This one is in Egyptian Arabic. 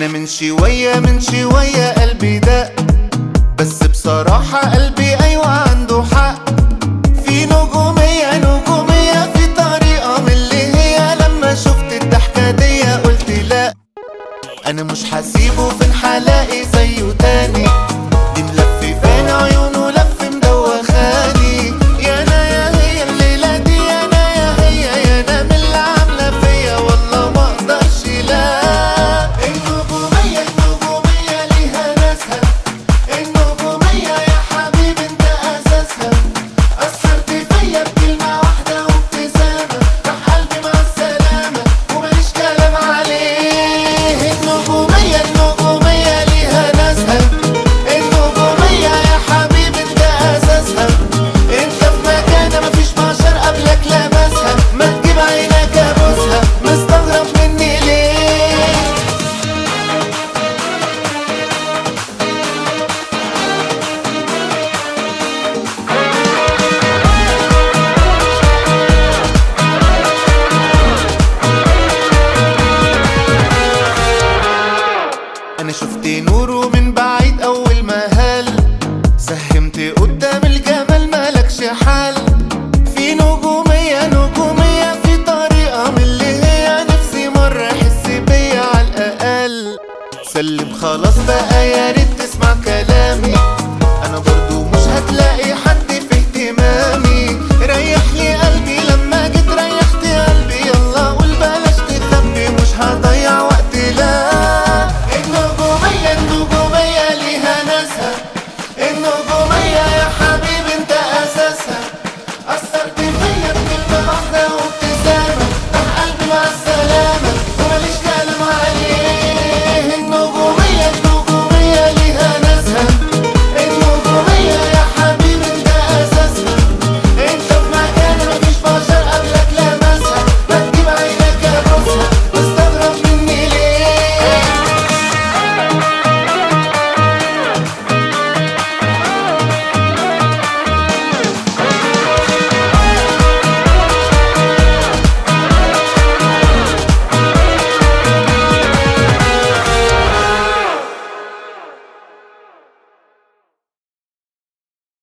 انا من شوية من شوية قلبي دق بس بصراحة قلبي ايوه عنده حق في نجومية نجومية في طريقة من اللي هي لما شفت الضحكة دي قلت لا انا مش هسيبه فين هلاقي زيه تاني دي ملففاني عيونه لف مدوخاني يا انا يا هي الليلة دي يا انا يا هي يا انا من اللي عاملة فيا والله ما اقدرش لا النجومية النجومية ليها ناسها النجومية يا حبيبي انت اساسها اثرت فيا بكلمة واحدة وابتسامة راح قلبي مع السلامة وماليش كلام عليه النجومية النجومية ليها ناسها النجومية يا حبيبي انت اساسها انت في مكانة مفيش بشر قبلك لمسها ما تجيب عينك ابوسها مستغرب مني ليه انا شفت نوره من بعيد اول ما هل سهمت قدام الجمال مالكش حل في نجومية نجومية في طريقة من اللي هي نفسي مرة احس بيا على الاقل سلم خلاص بقى يا ريت تسمع كلامي انا برضو مش هتلاقي حد